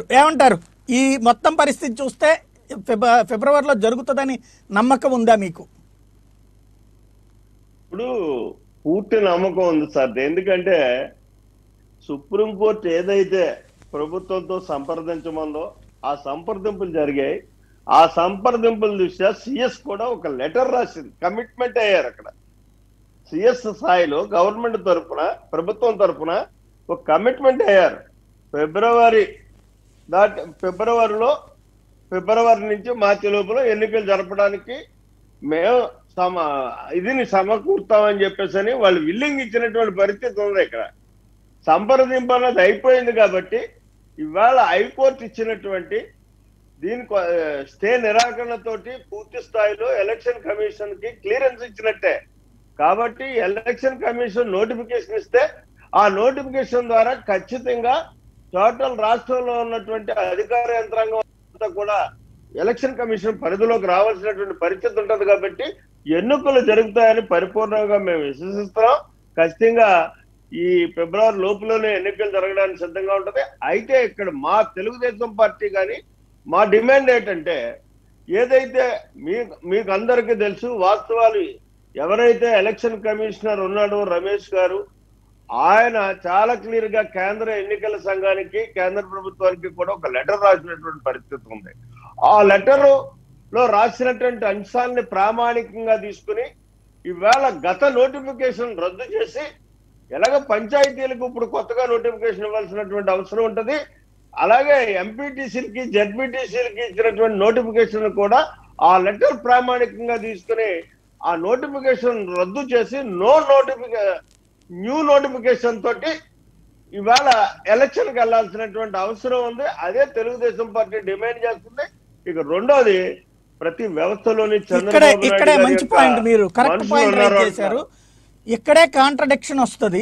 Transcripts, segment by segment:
ఏమంటారు ఈ మొత్తం పరిస్థితి చూస్తే ఫిబ- ఫిబ్రవరిలో జరుగుతుందని నమ్మకం ఉందా మీకు ఇప్పుడు పూర్తి నమ్మకం ఉంది సార్ ఎందుకంటే సుప్రీంకోర్టు ఏదైతే ప్రభుత్వంతో సంప్రదించమందో ఆ సంప్రదింపులు జరిగాయి ఆ సంప్రదింపుల దృష్ట్యా సిఎస్ కూడా ఒక లెటర్ రాసింది కమిట్మెంట్ అయ్యారు అక్కడ సిఎస్ స్థాయిలో గవర్నమెంట్ తరఫున ప్రభుత్వం తరఫున ఒక కమిట్మెంట్ అయ్యారు ఫిబ్రవరి దాటి ఫిబ్రవరిలో ఫిబ్రవరి నుంచి మార్చి లోపల ఎన్నికలు జరపడానికి మేము సమ ఇదిని సమకూర్తామని చెప్పేసి అని వాళ్ళు విల్లింగ్ ఇచ్చినటువంటి పరిస్థితి ఉంది ఇక్కడ సంప్రదింపు అన్నది అయిపోయింది కాబట్టి ఇవాళ హైకోర్టు ఇచ్చినటువంటి దీనికి ఆ, స్టే నిరాకరణతోటి పూర్తి స్థాయిలో ఎలక్షన్ కమిషన్ కి క్లియరెన్స్ ఇచ్చినట్టే కాబట్టి ఎలక్షన్ కమిషన్ నోటిఫికేషన్ ఇస్తే ఆ నోటిఫికేషన్ ద్వారా ఖచ్చితంగా టోటల్ రాష్ట్రంలో ఉన్నటువంటి అధికార యంత్రాంగం అంతా కూడా ఎలక్షన్ కమిషన్ పరిధిలోకి రావాల్సినటువంటి పరిస్థితి ఉంటది కాబట్టి ఎన్నికలు జరుగుతాయని పరిపూర్ణంగా మేము విశ్వసిస్తున్నాం ఖచ్చితంగా ఈ ఫిబ్రవరి లోపులోనే ఎన్నికలు జరగడానికి సిద్ధంగా ఉంటది అయితే ఇక్కడ మా తెలుగుదేశం పార్టీ కానీ మా డిమాండ్ ఏంటంటే ఏదైతే మీ మీకు అందరికీ తెలుసు వాస్తవాలు ఎవరైతే ఎలక్షన్ కమిషనర్ ఉన్నాడో రమేష్ గారు ఆయన చాలా క్లియర్ గా కేంద్ర ఎన్నికల సంఘానికి కేంద్ర ప్రభుత్వానికి కూడా ఒక లెటర్ రాసినటువంటి పరిస్థితి ఉంది ఆ లెటర్ లో రాసినటువంటి అంశాలని ప్రామాణికంగా తీసుకుని ఈవేళ గత నోటిఫికేషన్ రద్దు చేసి ఎలాగ పంచాయతీలకు ఇప్పుడు కొత్తగా నోటిఫికేషన్ ఇవ్వాల్సినటువంటి అవసరం ఉంటది అలాగే ఎంపీటీసీలకి జడ్పీటీసీలకి ఇచ్చినటువంటి నోటిఫికేషన్ కూడా ఆ లెటర్ ప్రామాణికంగా తీసుకుని ఆ నోటిఫికేషన్ రద్దు చేసి నో నోటిఫికే న్యూ నోటిఫికేషన్ తోటి ఇవాళ ఎలక్షన్ కి వెళ్లాల్సినటువంటి అవసరం ఉంది అదే తెలుగుదేశం పార్టీ డిమాండ్ చేస్తుంది ఇక రెండోది ప్రతి వ్యవస్థలోని ఇక్కడే చంద్రబాబు ఇక్కడే నాయుడు గారి మంచి యొక్క పాయింట్ మీరు కరెక్ట్ మనుషులు పాయింట్ రైజ్ ఉన్నారు చేశారు ఇక్కడే కాంట్రడిక్షన్ వస్తుంది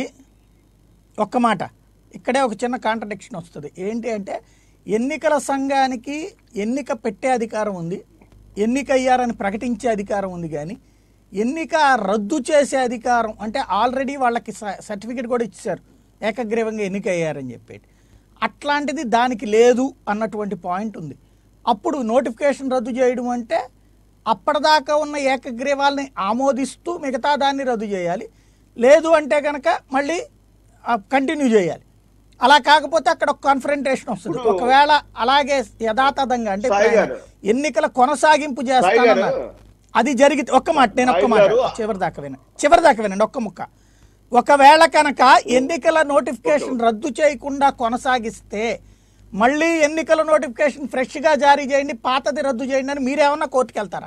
ఒక్క మాట ఇక్కడే ఒక చిన్న కాంట్రడిక్షన్ వస్తుంది ఏంటి అంటే ఎన్నికల సంఘానికి ఎన్నిక పెట్టే అధికారం ఉంది ఎన్నిక అయ్యారని ప్రకటించే అధికారం ఉంది కానీ ఎన్నిక రద్దు చేసే అధికారం అంటే ఆల్రెడీ వాళ్ళకి సర్టిఫికేట్ కూడా ఇచ్చారు ఏకగ్రీవంగా ఎన్నిక అయ్యారని చెప్పేటి అట్లాంటిది దానికి లేదు అన్నటువంటి పాయింట్ ఉంది అప్పుడు నోటిఫికేషన్ రద్దు చేయడం అంటే అప్పటిదాకా ఉన్న ఏకగ్రీవాల్ని ఆమోదిస్తూ మిగతా దాన్ని రద్దు చేయాలి లేదు అంటే కనుక మళ్ళీ కంటిన్యూ చేయాలి అలా కాకపోతే అక్కడ ఒక కాన్ఫరంటేషన్ వస్తుంది ఇప్పుడు- ఒకవేళ అలాగే యథాతథంగా అంటే సాయి ఇప్పుడు గారు. ఎన్నికల కొనసాగింపు సాయి చేస్తానన్నారు గారు. అది జరిగితే ఒక్క మాట నేను ఒక్క సాయి మాట గారు. చివరి దాకా వినండి చివరి దాకా వినండి ఒక్క ముక్క ఒకవేళ కనుక ఎన్నికల నోటిఫికేషన్ రద్దు చేయకుండా కొనసాగిస్తే మళ్ళీ ఎన్నికల నోటిఫికేషన్ ఫ్రెష్ గా జారీ చేయండి పాతది రద్దు చేయండి అని మీరేమన్నా కోర్టుకు వెళ్తారా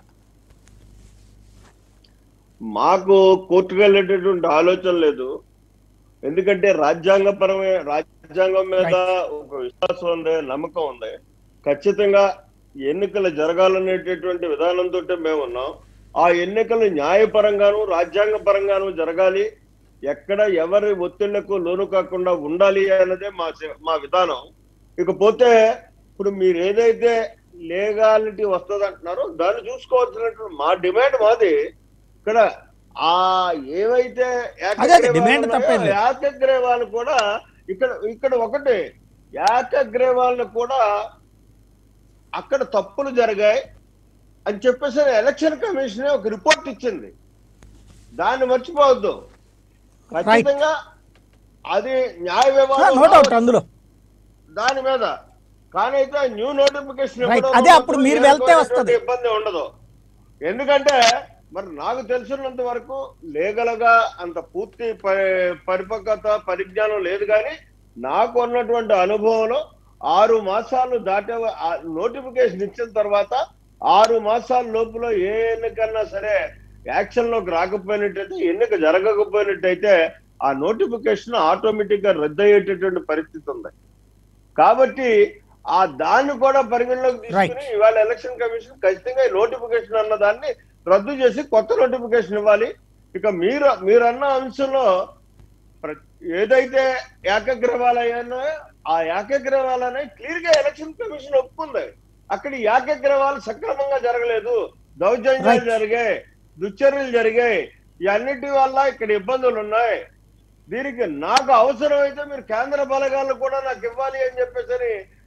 మాకు కోర్టుకు వెళ్ళేటటువంటి ఆలోచన లేదు ఎందుకంటే రాజ్యాంగపరమే రాజ్యాంగం మీద ఒక విశ్వాసం ఉంది నమ్మకం ఉంది ఖచ్చితంగా ఎన్నికలు జరగాలనేటటువంటి విధానంతో మేము ఉన్నాం ఆ ఎన్నికలు న్యాయపరంగాను రాజ్యాంగ పరంగాను జరగాలి ఎక్కడ ఎవరి ఒత్తిళ్లకు లోను కాకుండా ఉండాలి అన్నదే మా సి- మా విధానం ఇకపోతే ఇప్పుడు మీరు ఏదైతే లీగాలిటీ వస్తుంది అంటున్నారో దాన్ని చూసుకోవాల్సినటువంటి మా డిమాండ్ మాది ఇక్కడ ఆ ఏవైతే అదే, అదే, demand తప్పేం లేదు. ఏకగ్రీవాలు కూడా ఇక్కడ ఇక్కడ ఒకటి ఏకగ్రీవాలను కూడా అక్కడ తప్పులు జరిగాయి అని చెప్పేసి ఎలక్షన్ కమిషన్ ఒక రిపోర్ట్ ఇచ్చింది దాన్ని మర్చిపోవద్దు ఖచ్చితంగా అది న్యాయ వివాదం నో డౌట్ అందులో దాని మీద కానీ అయితే న్యూ నోటిఫికేషన్ Right. ఇవ్వడంలో అదే అప్పుడు మాత్రం మీరు ఏ వెళ్తే రకమైనటువంటి వస్తది. ఇబ్బంది ఉండదు ఎందుకంటే మరి నాకు తెలిసినంత వరకు లీగల్ గా అంత పూర్తి ప- పరిపక్వత పరిజ్ఞానం లేదు కానీ నాకు ఉన్నటువంటి అనుభవంలో ఆరు మాసాలు దాటే నోటిఫికేషన్ ఇచ్చిన తర్వాత ఆరు మాసాల లోపల ఏ ఎన్నికన్నా సరే యాక్షన్ లోకి రాకపోయినట్టయితే ఎన్నిక జరగకపోయినట్టయితే ఆ నోటిఫికేషన్ ఆటోమేటిక్ గా రద్దయ్యేటటువంటి పరిస్థితి ఉంది కాబట్టి ఆ దాన్ని కూడా పరిగణలోకి తీసుకుని ఇవాళ ఎలక్షన్ కమిషన్ ఖచ్చితంగా ఈ నోటిఫికేషన్ అన్న దాన్ని రద్దు చేసి కొత్త నోటిఫికేషన్ ఇవ్వాలి ఇక మీరు మీరన్న అంశంలో ప్ర- ఏదైతే ఏకగ్రవాలయ్యానో ఆ ఏకగ్రవాలనే క్లియర్ గా ఎలక్షన్ కమిషన్ ఒప్పుకుంది అక్కడ ఈ ఏకగ్రవాలు సక్రమంగా జరగలేదు దౌర్జన్యాలు Right. జరిగాయి దుశ్చర్యలు జరిగాయి ఇవన్నిటి వల్ల ఇక్కడ ఇబ్బందులు ఉన్నాయి దీనికి నాకు అవసరమైతే మీరు కేంద్ర బలగాలను కూడా నాకు ఇవ్వాలి అని చెప్పేసి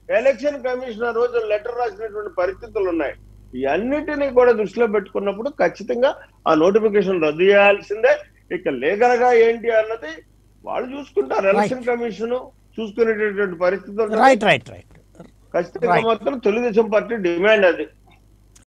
ఎలక్షన్ కమిషన్ ఆ రోజు లెటర్ రాసినటువంటి పరిస్థితులు ఉన్నాయి ఈ అన్నిటినీ కూడా దృష్టిలో పెట్టుకున్నప్పుడు ఖచ్చితంగా ఆ నోటిఫికేషన్ రద్దు చేయాల్సిందే ఇక లీగల్ గా ఏంటి అన్నది వాళ్ళు చూసుకుంటారు ఎలక్షన్ కమిషన్ చూసుకునేటటువంటి పరిస్థితులు ఉన్నాయి. రైట్ రైట్ రైట్ ఖచ్చితంగా Right. మాత్రం తెలుగుదేశం పార్టీ డిమాండ్ అది